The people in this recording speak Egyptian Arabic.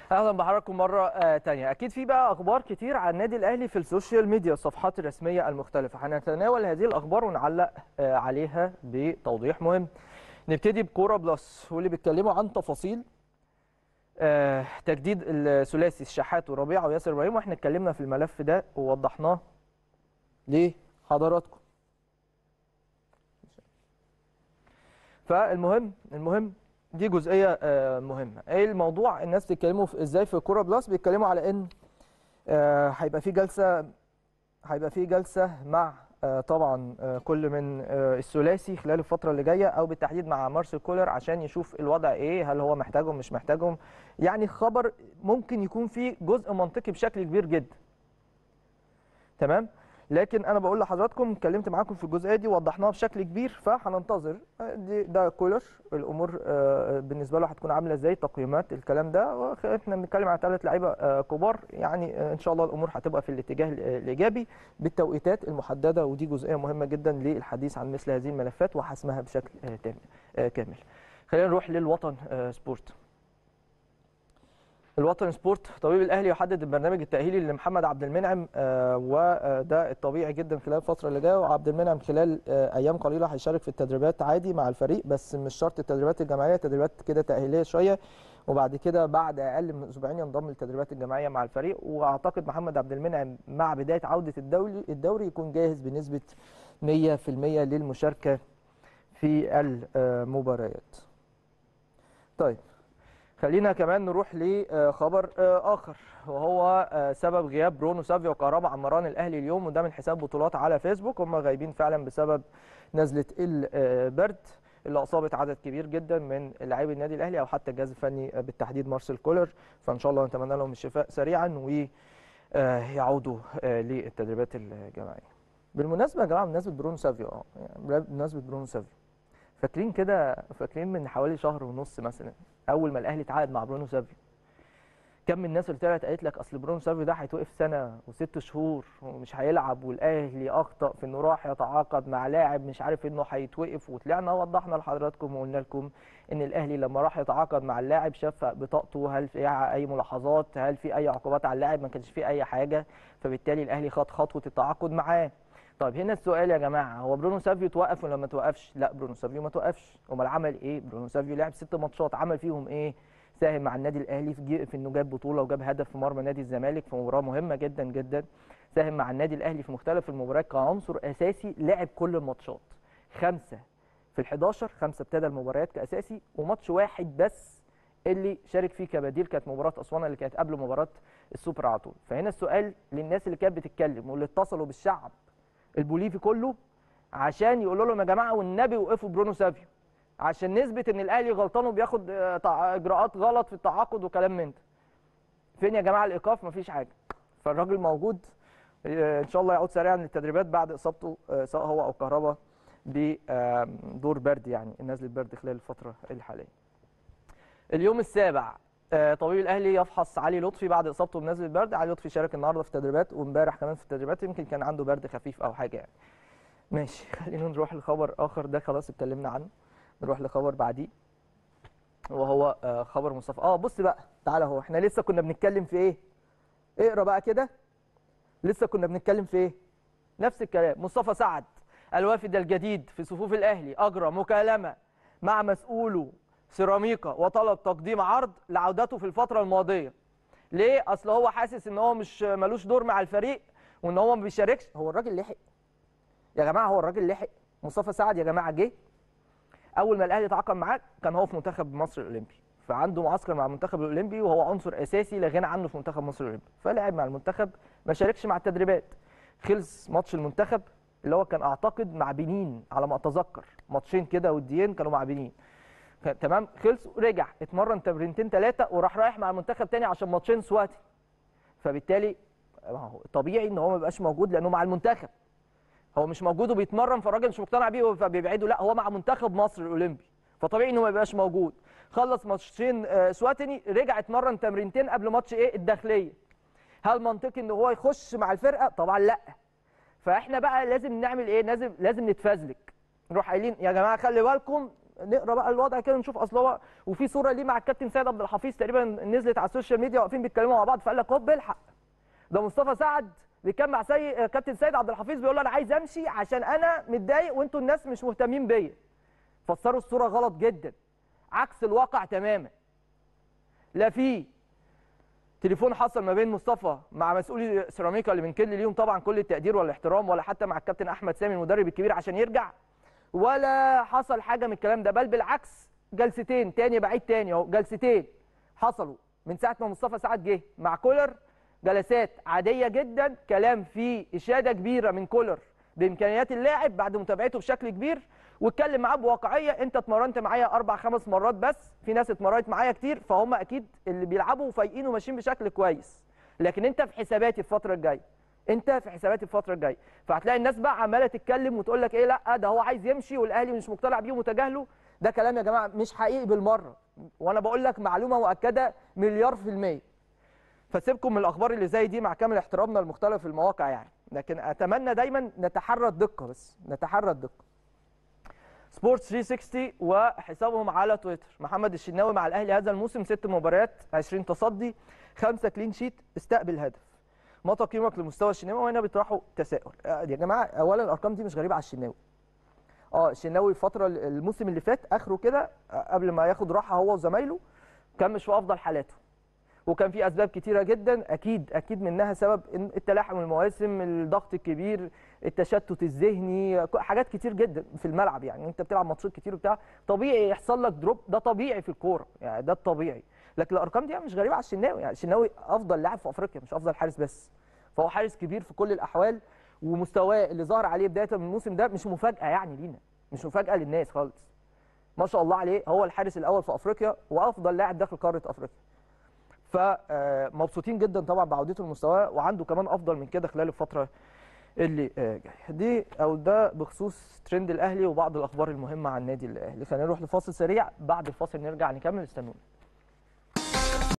اهلا بحضراتكم مره آه تانية اكيد في بقى اخبار كتير عن النادي الاهلي في السوشيال ميديا الصفحات الرسميه المختلفه هنتناول هذه الاخبار ونعلق آه عليها بتوضيح مهم نبتدي بكوره بلس واللي بيتكلموا عن تفاصيل آه تجديد الثلاثي الشحات وربيعه وياسر ابراهيم واحنا اتكلمنا في الملف ده ووضحناه لحضراتكم فالمهم المهم دي جزئيه آه، مهمه ايه الموضوع الناس بتتكلموا في ازاي في كوره بلس بيتكلموا على ان آه، هيبقى في جلسه هيبقى في جلسه مع آه، طبعا آه، كل من آه، الثلاثي خلال الفتره اللي جايه او بالتحديد مع مارسيل كولر عشان يشوف الوضع ايه هل هو محتاجهم مش محتاجهم يعني خبر ممكن يكون فيه جزء منطقي بشكل كبير جدا تمام لكن انا بقول لحضراتكم اتكلمت معاكم في الجزئيه دي وضحناها بشكل كبير فهننتظر دي ده كولر الامور آه، بالنسبه له هتكون عامله ازاي تقييمات الكلام ده وخ- احنا بنتكلم على ثلاث لعيبه آه، كبار يعني آه، ان شاء الله الامور هتبقى في الاتجاه ال- الايجابي بالتوقيتات المحدده ودي جزئيه مهمه جدا للحديث عن مثل هذه الملفات وحسمها بشكل آه، تام- آه، كامل خلينا نروح للوطن آه، سبورت الوطن سبورت طبيب الاهلي يحدد البرنامج التاهيلي لمحمد عبد المنعم آه، وده الطبيعي جدا خلال الفتره اللي جايه وعبد المنعم خلال آه، ايام قليله هيشارك في التدريبات عادي مع الفريق بس مش شرط التدريبات الجماعيه تدريبات كده تاهيليه شويه وبعد كده بعد اقل من اسبوعين ينضم للتدريبات الجماعيه مع الفريق واعتقد محمد عبد المنعم مع بدايه عوده الدوري الدوري يكون جاهز بنسبه 100% للمشاركه في المباريات. طيب خلينا كمان نروح لخبر اخر وهو آه، سبب غياب برونو سافيو وكهربا عن مران الاهلي اليوم وده من حساب بطولات على فيسبوك هم غايبين فعلا بسبب نزله البرد اللي اصابت عدد كبير جدا من لاعبي النادي الاهلي او حتى الجهاز الفني بالتحديد مارسيل كولر فان شاء الله نتمنى لهم الشفاء سريعا ويعودوا للتدريبات الجماعيه. بالمناسبه يا جماعه بمناسبه برونو سافيو اه يعني بمناسبه برونو سافيو فاكرين كده فاكرين من حوالي شهر ونص مثلا اول ما الاهلي اتعاقد مع برونو سافيو كم من الناس اللي طلعت قالت لك اصل برونو سافيو ده هيتوقف سنه وست شهور ومش هيلعب والاهلي اخطا في انه راح يتعاقد مع لاعب مش عارف انه هيتوقف وطلعنا وضحنا لحضراتكم وقلنا لكم ان الاهلي لما راح يتعاقد مع اللاعب شاف بطاقته هل في اي ملاحظات هل في اي عقوبات على اللاعب ما كانش في اي حاجه فبالتالي الاهلي خد خطوه التعاقد معاه طيب هنا السؤال يا جماعه هو برونو سافيو توقف ولا ما توقفش؟ لا برونو سافيو ما توقفش، امال عمل ايه؟ برونو سافيو لعب ست ماتشات عمل فيهم ايه؟ ساهم مع النادي الاهلي في, جي- في انه جاب بطوله وجاب هدف في مرمى نادي الزمالك في مباراه مهمه جدا جدا ساهم مع النادي الاهلي في مختلف المباريات كعنصر اساسي لعب كل الماتشات خمسه في ال11 خمسه ابتدى المباريات كاساسي وماتش واحد بس اللي شارك فيه كبديل كانت مباراه اسوان اللي كانت قبل مباراه السوبر على طول فهنا السؤال للناس اللي كانت بتتكلم واللي اتصلوا بالشعب البوليفي كله عشان يقولوا لهم يا جماعه والنبي وقفوا برونو سافيو عشان نثبت ان الاهلي غلطان وبياخد آه، تع- اجراءات غلط في التعاقد وكلام من ده فين يا جماعه الايقاف مفيش حاجه فالراجل موجود آه، ان شاء الله يعود سريعا للتدريبات بعد اصابته آه، سواء هو او كهربا بدور برد يعني نزله برد خلال الفتره الحاليه اليوم السابع آه، طبيب الاهلي يفحص علي لطفي بعد اصابته بنزله برد علي لطفي شارك النهارده في التدريبات وامبارح كمان في التدريبات يمكن كان عنده برد خفيف او حاجه يعني ماشي خلينا نروح لخبر اخر ده خلاص اتكلمنا عنه نروح لخبر بعديه وهو آه، خبر مصطفى اه بص بقى تعالى هو احنا لسه كنا بنتكلم في ايه اقرا بقى كده لسه كنا بنتكلم في ايه نفس الكلام مصطفى سعد الوافد الجديد في صفوف الاهلي اجرى مكالمه مع مسؤوله سيراميكا وطلب تقديم عرض لعودته في الفتره الماضيه ليه اصل هو حاسس ان هو مش ملوش دور مع الفريق وان هو ما بيشاركش هو الراجل لحق يا جماعه هو الراجل لحق مصطفى سعد يا جماعه جه اول ما الاهلي تعاقد معاه كان هو في منتخب مصر الاولمبي فعنده معسكر مع المنتخب الاولمبي وهو عنصر اساسي لا غنى عنه في منتخب مصر الاولمبي فلعب مع المنتخب ما شاركش مع التدريبات خلص ماتش المنتخب اللي هو كان اعتقد مع بنين على ما اتذكر ماتشين كده وديين كانوا مع بنين ك- تمام خلص ورجع اتمرن تمرينتين ثلاثه وراح رايح مع المنتخب تاني عشان ماتشين سواتي فبالتالي ما هو طبيعي ان هو ما يبقاش موجود لانه مع المنتخب هو مش موجود وبيتمرن فالراجل مش مقتنع بيه فبيبعده لا هو مع منتخب مصر الاولمبي فطبيعي انه ما يبقاش موجود خلص ماتشين آه، سواتني رجع اتمرن تمرينتين قبل ماتش ايه الداخليه هل منطقي ان هو يخش مع الفرقه طبعا لا فاحنا بقى لازم نعمل ايه لازم لازم نتفزلك نروح قايلين يا جماعه خلي بالكم نقرا بقى الوضع كده نشوف اصل هو وفي صوره ليه مع الكابتن سيد عبد الحفيظ تقريبا نزلت على السوشيال ميديا واقفين بيتكلموا مع بعض فقال لك هوب الحق ده مصطفى سعد بيتكلم مع سي... كابتن سيد عبد الحفيظ بيقول له انا عايز امشي عشان انا متضايق وانتوا الناس مش مهتمين بيا فسروا الصوره غلط جدا عكس الواقع تماما لا في تليفون حصل ما بين مصطفى مع مسؤولي سيراميكا اللي بنكل ليهم طبعا كل التقدير والاحترام ولا حتى مع الكابتن احمد سامي المدرب الكبير عشان يرجع ولا حصل حاجه من الكلام ده بل بالعكس جلستين تاني بعيد تاني اهو جلستين حصلوا من ساعه ما مصطفى سعد جه مع كولر جلسات عاديه جدا كلام فيه اشاده كبيره من كولر بامكانيات اللاعب بعد متابعته بشكل كبير واتكلم معاه بواقعيه انت اتمرنت معايا اربع خمس مرات بس في ناس اتمرنت معايا كتير فهم اكيد اللي بيلعبوا وفايقين وماشيين بشكل كويس لكن انت في حساباتي الفتره الجايه انت في حساباتي الفتره الجايه فهتلاقي الناس بقى عماله تتكلم وتقول لك ايه لا ده هو عايز يمشي والاهلي مش مقتنع بيه ومتجاهله ده كلام يا جماعه مش حقيقي بالمره وانا بقول لك معلومه مؤكده مليار في الميه فسيبكم من الاخبار اللي زي دي مع كامل احترامنا لمختلف المواقع يعني لكن اتمنى دايما نتحرى الدقه بس نتحرى الدقه سبورتس 360 وحسابهم على تويتر محمد الشناوي مع الاهلي هذا الموسم ست مباريات 20 تصدي خمسه كلين شيت استقبل هدف ما تقييمك لمستوى الشناوي وهنا بيطرحوا تساؤل آه، يا جماعه اولا الارقام دي مش غريبه على الشناوي اه الشناوي الفتره الموسم اللي فات اخره كده آه، قبل ما ياخد راحه هو وزمايله كان مش في افضل حالاته وكان في اسباب كتيره جدا اكيد اكيد منها سبب إن التلاحم المواسم الضغط الكبير التشتت الذهني ك- حاجات كتير جدا في الملعب يعني انت بتلعب ماتشات كتير وبتاع طبيعي يحصل لك دروب ده طبيعي في الكوره يعني ده الطبيعي لكن الارقام دي مش غريبه على الشناوي يعني الشناوي افضل لاعب في افريقيا مش افضل حارس بس فهو حارس كبير في كل الاحوال ومستواه اللي ظهر عليه بدايه من الموسم ده مش مفاجاه يعني لينا مش مفاجاه للناس خالص ما شاء الله عليه هو الحارس الاول في افريقيا وافضل لاعب داخل قاره افريقيا فمبسوطين جدا طبعا بعودته لمستواه وعنده كمان افضل من كده خلال الفتره اللي آه، جايه دي او ده بخصوص ترند الاهلي وبعض الاخبار المهمه عن النادي الاهلي خلينا نروح لفاصل سريع بعد الفاصل نرجع نكمل استنونا